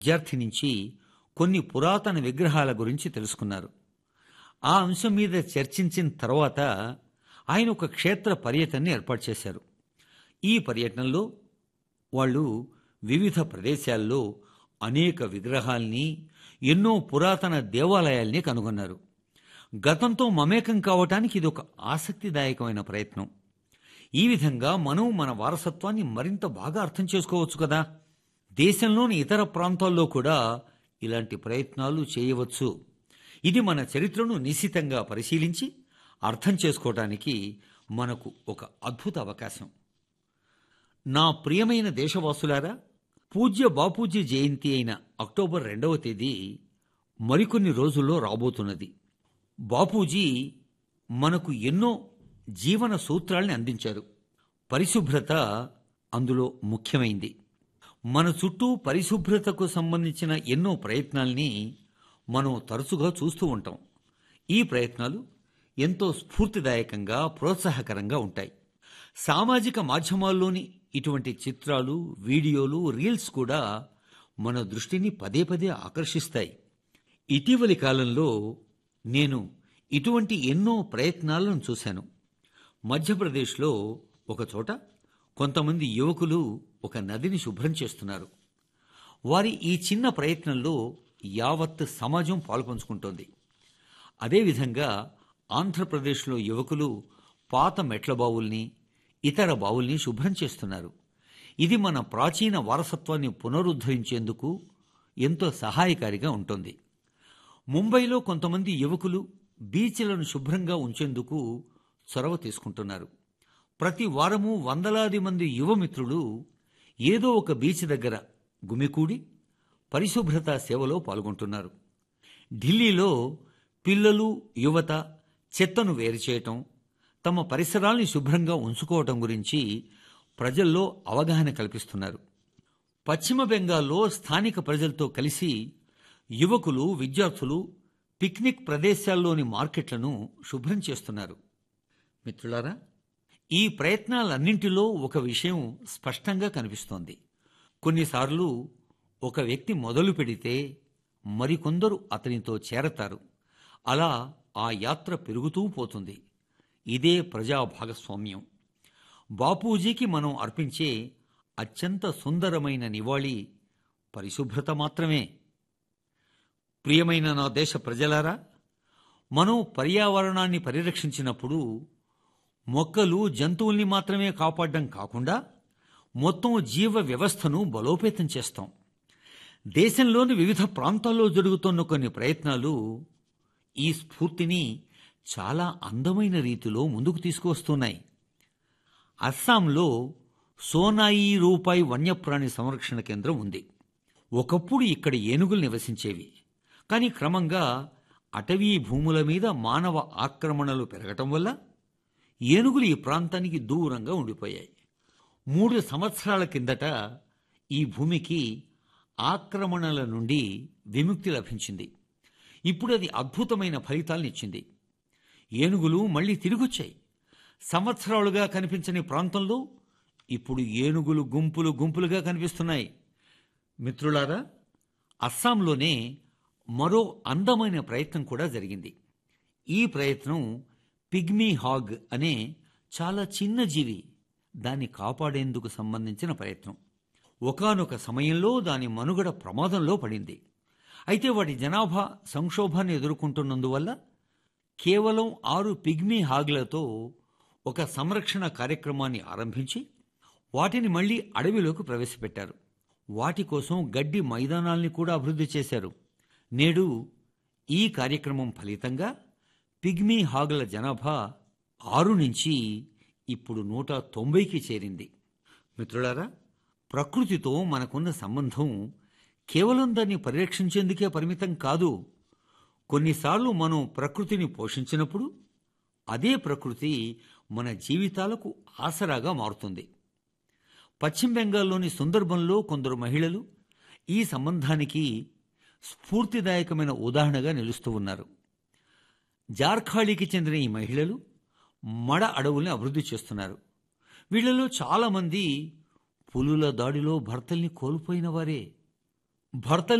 విద్యార్థి నుంచి కొన్ని పురాతన విగ్రహాల గురించి తెలుసుకున్నారు ఆ అంశం మీద చర్చించిన తర్వాత ఆయన ఒక క్షేత్ర పర్యటనని ఏర్పాటు చేశారు ఈ పర్యటనలో వాళ్ళు వివిధ ప్రదేశాల్లో అనేక విగ్రహాల్ని ఎన్నో పురాతన దేవాలయాల్ని కనుగొన్నారు గతంతో మమేకం కావటానికి ఇది ఒక ఆసక్తిదాయకమైన ప్రయత్నం ఈ విధంగా మనం మన వారసత్వాన్ని మరింత బాగా అర్థం చేసుకోవచ్చు కదా దేశంలోని ఇతర ప్రాంతాల్లో కూడా ఇలాంటి ప్రయత్నాలు చేయవచ్చు ఇది మన చరిత్రను నిశితంగా పరిశీలించి అర్థం చేసుకోవటానికి మనకు ఒక అద్భుత అవకాశం నా ప్రియమైన దేశవాసులారా పూజ్య బాపూజీ జయంతి అయిన అక్టోబర్ రెండవ తేదీ మరికొన్ని రోజుల్లో రాబోతున్నది బాపూజీ మనకు ఎన్నో జీవన సూత్రాల్ని అందించారు పరిశుభ్రత అందులో ముఖ్యమైంది మన చుట్టూ పరిశుభ్రతకు సంబంధించిన ఎన్నో ప్రయత్నాల్ని మనం తరచుగా చూస్తూ ఉంటాం ఈ ప్రయత్నాలు ఎంతో స్ఫూర్తిదాయకంగా ప్రోత్సాహకరంగా ఉంటాయి సామాజిక మాధ్యమాల్లోని ఇటువంటి చిత్రాలు వీడియోలు రీల్స్ కూడా మన దృష్టిని పదే పదే ఆకర్షిస్తాయి ఇటీవలి కాలంలో నేను ఇటువంటి ఎన్నో ప్రయత్నాలను చూశాను మధ్యప్రదేశ్లో ఒక చోట కొంతమంది యువకులు ఒక నదిని శుభ్రం చేస్తున్నారు వారి ఈ చిన్న ప్రయత్నంలో యావత్ సమాజం పాల్పంచుకుంటోంది అదేవిధంగా ఆంధ్రప్రదేశ్లో యువకులు పాత మెట్ల బావుల్ని ఇతర బావుల్ని శుభ్రం చేస్తున్నారు ఇది మన ప్రాచీన వారసత్వాన్ని పునరుద్ధరించేందుకు ఎంతో సహాయకారిగా ఉంటుంది ముంబైలో కొంతమంది యువకులు బీచ్లను శుభ్రంగా ఉంచేందుకు చొరవ తీసుకుంటున్నారు ప్రతి వారము వందలాది మంది యువమిత్రులు ఏదో ఒక బీచ్ దగ్గర గుమికూడి పరిశుభ్రత సేవలో పాల్గొంటున్నారు ఢిల్లీలో పిల్లలు యువత చెత్తను వేరు చేయటం తమ పరిసరాల్ని శుభ్రంగా ఉంచుకోవటం గురించి ప్రజల్లో అవగాహన కల్పిస్తున్నారు పశ్చిమ బెంగాల్లో స్థానిక ప్రజలతో కలిసి యువకులు విద్యార్థులు పిక్నిక్ ప్రదేశాల్లోని మార్కెట్లను శుభ్రం చేస్తున్నారు మిత్రులారా ఈ ప్రయత్నాలన్నింటిలో ఒక విషయం స్పష్టంగా కనిపిస్తోంది కొన్నిసార్లు ఒక వ్యక్తి మొదలు పెడితే మరికొందరు అతనితో చేరతారు అలా ఆ యాత్ర పెరుగుతూ పోతుంది ఇదే ప్రజా భాగస్వామ్యం బాపూజీకి మనం అర్పించే అత్యంత సుందరమైన నివాళి పరిశుభ్రత మాత్రమే ప్రియమైన నా దేశ ప్రజలారా మనం పర్యావరణాన్ని పరిరక్షించినప్పుడు మొక్కలు జంతువుల్ని మాత్రమే కాపాడడం కాకుండా మొత్తం జీవ వ్యవస్థను బలోపేతం చేస్తాం దేశంలోని వివిధ ప్రాంతాల్లో జరుగుతున్న కొన్ని ప్రయత్నాలు ఈ స్ఫూర్తిని చాలా అందమైన రీతిలో ముందుకు తీసుకువస్తున్నాయి అస్సాంలో సోనాయి రూపాయి వన్యప్రాణి సంరక్షణ కేంద్రం ఉంది ఒకప్పుడు ఇక్కడ ఏనుగులు నివసించేవి కానీ క్రమంగా అటవీ భూముల మీద మానవ ఆక్రమణలు పెరగటం వల్ల ఏనుగులు ఈ ప్రాంతానికి దూరంగా ఉండిపోయాయి మూడు సంవత్సరాల కిందట ఈ భూమికి ఆక్రమణల నుండి విముక్తి లభించింది ఇప్పుడు అది అద్భుతమైన ఫలితాలనిచ్చింది ఏనుగులు మళ్ళీ తిరిగొచ్చాయి సంవత్సరాలుగా కనిపించని ప్రాంతంలో ఇప్పుడు ఏనుగులు గుంపులు గుంపులుగా కనిపిస్తున్నాయి మిత్రులారా అస్సాంలోనే మరో అందమైన ప్రయత్నం కూడా జరిగింది ఈ ప్రయత్నం పిగ్మీ హాగ్ అనే చాలా చిన్న జీవి దాన్ని కాపాడేందుకు సంబంధించిన ప్రయత్నం ఒకానొక సమయంలో దాని మనుగడ ప్రమాదంలో పడింది అయితే వాటి జనాభా సంక్షోభాన్ని ఎదుర్కొంటున్నందువల్ల కేవలం ఆరు పిగ్మీ హాగ్లతో ఒక సంరక్షణ కార్యక్రమాన్ని ఆరంభించి వాటిని మళ్లీ అడవిలోకి ప్రవేశపెట్టారు వాటి కోసం గడ్డి మైదానాల్ని కూడా అభివృద్ధి చేశారు నేడు ఈ కార్యక్రమం ఫలితంగా పిగ్మీ హాగ్ల జనాభా ఆరు నుంచి ఇప్పుడు నూట తొంభైకి చేరింది మిత్రులారా ప్రకృతితో మనకున్న సంబంధం కేవలం దాన్ని పరిరక్షించేందుకే పరిమితం కాదు కొన్నిసార్లు మనం ప్రకృతిని పోషించినప్పుడు అదే ప్రకృతి మన జీవితాలకు ఆసరాగా మారుతుంది పశ్చిమ బెంగాల్లోని సుందర్బన్లో కొందరు మహిళలు ఈ సంబంధానికి స్ఫూర్తిదాయకమైన ఉదాహరణగా నిలుస్తూ ఉన్నారు జార్ఖాళీకి చెందిన ఈ మహిళలు మడ అడవుల్ని అభివృద్ధి చేస్తున్నారు వీళ్ళలో చాలామంది పులుల దాడిలో భర్తల్ని కోల్పోయిన వారే భర్త